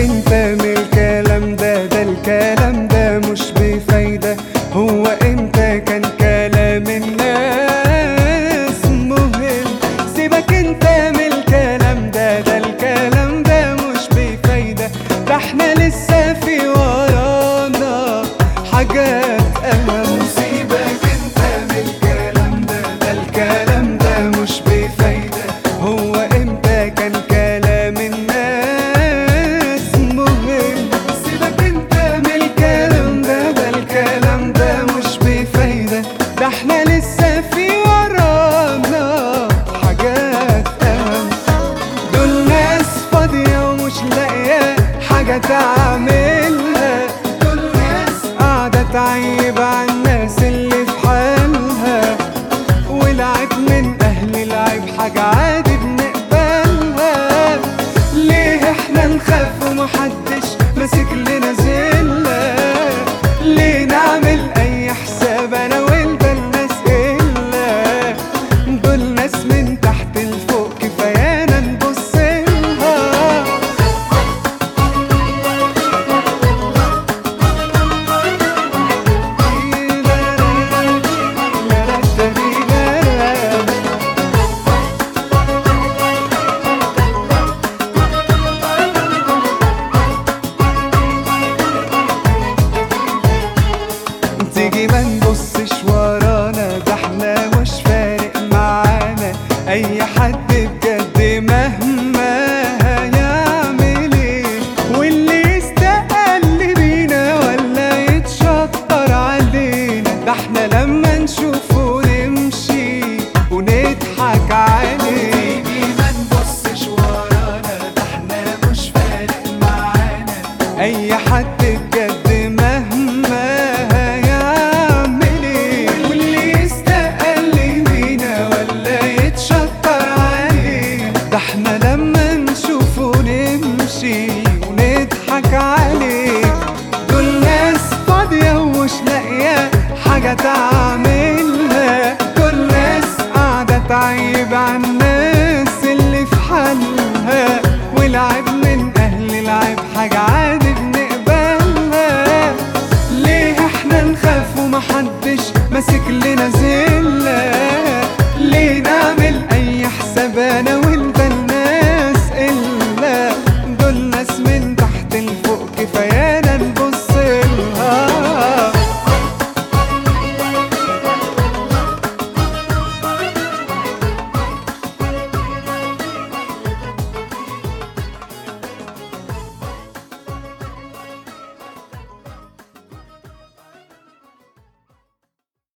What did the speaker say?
انت من الكلام ده ده الكلام ده مش بفايدة هو امتى كان كلام الناس مهم سيبك انت من الكلام ده ده الكلام ده مش بفايدة ده احنا لسه في ورانا حاجات اهم سيبك انت من الكلام ده ده الكلام ده مش بفايدة هو امتى كان كلام الناس مهم سيبك انت من الكلام ده ده الكلام ده مش بفايدة ده احنا لسه في ورانا حاجات اهم دول ناس فاضية ومش لاقية حاجة تعملها دول ناس قاعدة تعيب على الناس اللي في حالها والعيب من أهل العيب حاجة عادي بنقبلها ليه احنا نخاف ومحدش ماسك لنا زلة ليه نعمل أي حساب أنا وانت الناس إلا دول ناس من تحت لفوق كفايانا نبص لها تيجي ما نبصش ورانا ده احنا مش فارق معانا اي حد بجد مهما هيعمل ايه واللي يستقل بينا ولا يتشطر علينا ده احنا لما نشوفه نمشي ونضحك عليه تيجي ما نبصش ورانا ده احنا مش فارق معانا اي حد بجد مهما هيعمل ايه واللي يستقل بينا ولا يتشطر عليه ده احنا لما نشوفه نمشي ونضحك عليه دول ناس فاضية ومش لاقية حاجة تعملها دول ناس قاعدة تعيب على الناس اللي في حالها والعيب من أهل العيب حاجة عادي بنقبلها ليه احنا نخاف ومحدش ماسك لنا زلة ليه نعمل أي حساب أنا